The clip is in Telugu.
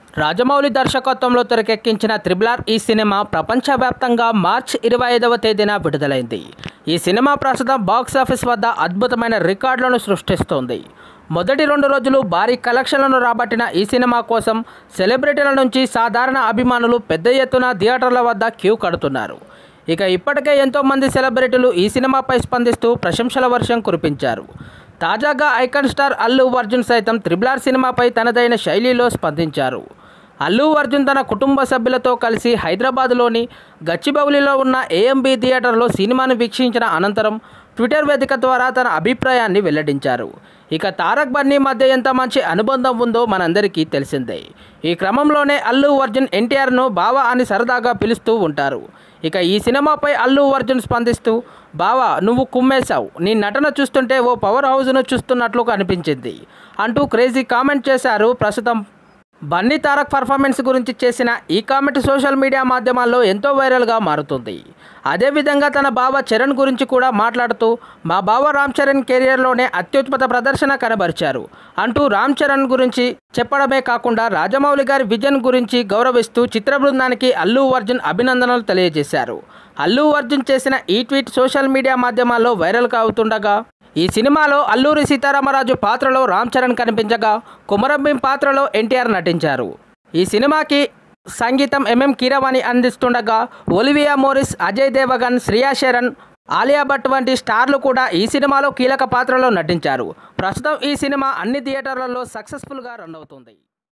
రాజమౌళి దర్శకత్వంలో తెరకెక్కించిన త్రిబులార్ ఈ సినిమా ప్రపంచవ్యాప్తంగా మార్చ్ ఇరవై ఐదవ తేదీన విడుదలైంది ఈ సినిమా ప్రస్తుతం బాక్సాఫీస్ వద్ద అద్భుతమైన రికార్డులను సృష్టిస్తోంది మొదటి రెండు రోజులు భారీ కలెక్షన్లను రాబట్టిన ఈ సినిమా కోసం సెలబ్రిటీల నుంచి సాధారణ అభిమానులు పెద్ద ఎత్తున థియేటర్ల వద్ద క్యూ కడుతున్నారు ఇక ఇప్పటికే ఎంతోమంది సెలబ్రిటీలు ఈ సినిమాపై స్పందిస్తూ ప్రశంసల వర్షం కురిపించారు తాజాగా ఐకాన్ స్టార్ అల్లు అర్జున్ సైతం త్రిబులార్ సినిమాపై తనదైన శైలిలో స్పందించారు అల్లు అర్జున్ తన కుటుంబ సభ్యులతో కలిసి హైదరాబాద్లోని గచ్చిబౌలిలో ఉన్న ఏఎంబి థియేటర్లో సినిమాను వీక్షించిన అనంతరం ట్విట్టర్ వేదిక ద్వారా తన అభిప్రాయాన్ని వెల్లడించారు ఇక తారక్ బన్నీ మధ్య ఎంత మంచి అనుబంధం ఉందో మనందరికీ తెలిసిందే ఈ క్రమంలోనే అల్లు అర్జున్ ఎన్టీఆర్ను బావా అని సరదాగా పిలుస్తూ ఉంటారు ఇక ఈ సినిమాపై అల్లు అర్జున్ స్పందిస్తూ బావా నువ్వు కుమ్మేశావు నీ నటన చూస్తుంటే ఓ పవర్ హౌస్ను చూస్తున్నట్లు కనిపించింది అంటూ క్రేజీ కామెంట్ చేశారు ప్రస్తుతం బన్నీ తారక్ పర్ఫార్మెన్స్ గురించి చేసిన ఈ కామెంట్ సోషల్ మీడియా మాధ్యమాల్లో ఎంతో వైరల్గా మారుతుంది అదేవిధంగా తన బావ చరణ్ గురించి కూడా మాట్లాడుతూ మా బావ రామ్ చరణ్ కెరియర్లోనే అత్యుత్పత ప్రదర్శన కనబరిచారు అంటూ రామ్ చరణ్ గురించి చెప్పడమే కాకుండా రాజమౌళి గారి విజన్ గురించి గౌరవిస్తూ చిత్ర బృందానికి అల్లు అర్జున్ అభినందనలు తెలియజేశారు అల్లు అర్జున్ చేసిన ఈ ట్వీట్ సోషల్ మీడియా మాధ్యమాల్లో వైరల్గా అవుతుండగా ఈ సినిమాలో అల్లూరి సీతారామరాజు పాత్రలో రామ్ చరణ్ కనిపించగా కుమరంభీం పాత్రలో ఎన్టీఆర్ నటించారు ఈ సినిమాకి సంగీతం ఎంఎం కీరవాణి అందిస్తుండగా ఒలివియా మోరిస్ అజయ్ దేవగన్ శ్రియా శరణ్ ఆలియా భట్ వంటి స్టార్లు కూడా ఈ సినిమాలో కీలక పాత్రలో నటించారు ప్రస్తుతం ఈ సినిమా అన్ని థియేటర్లలో సక్సెస్ఫుల్గా రన్ అవుతుంది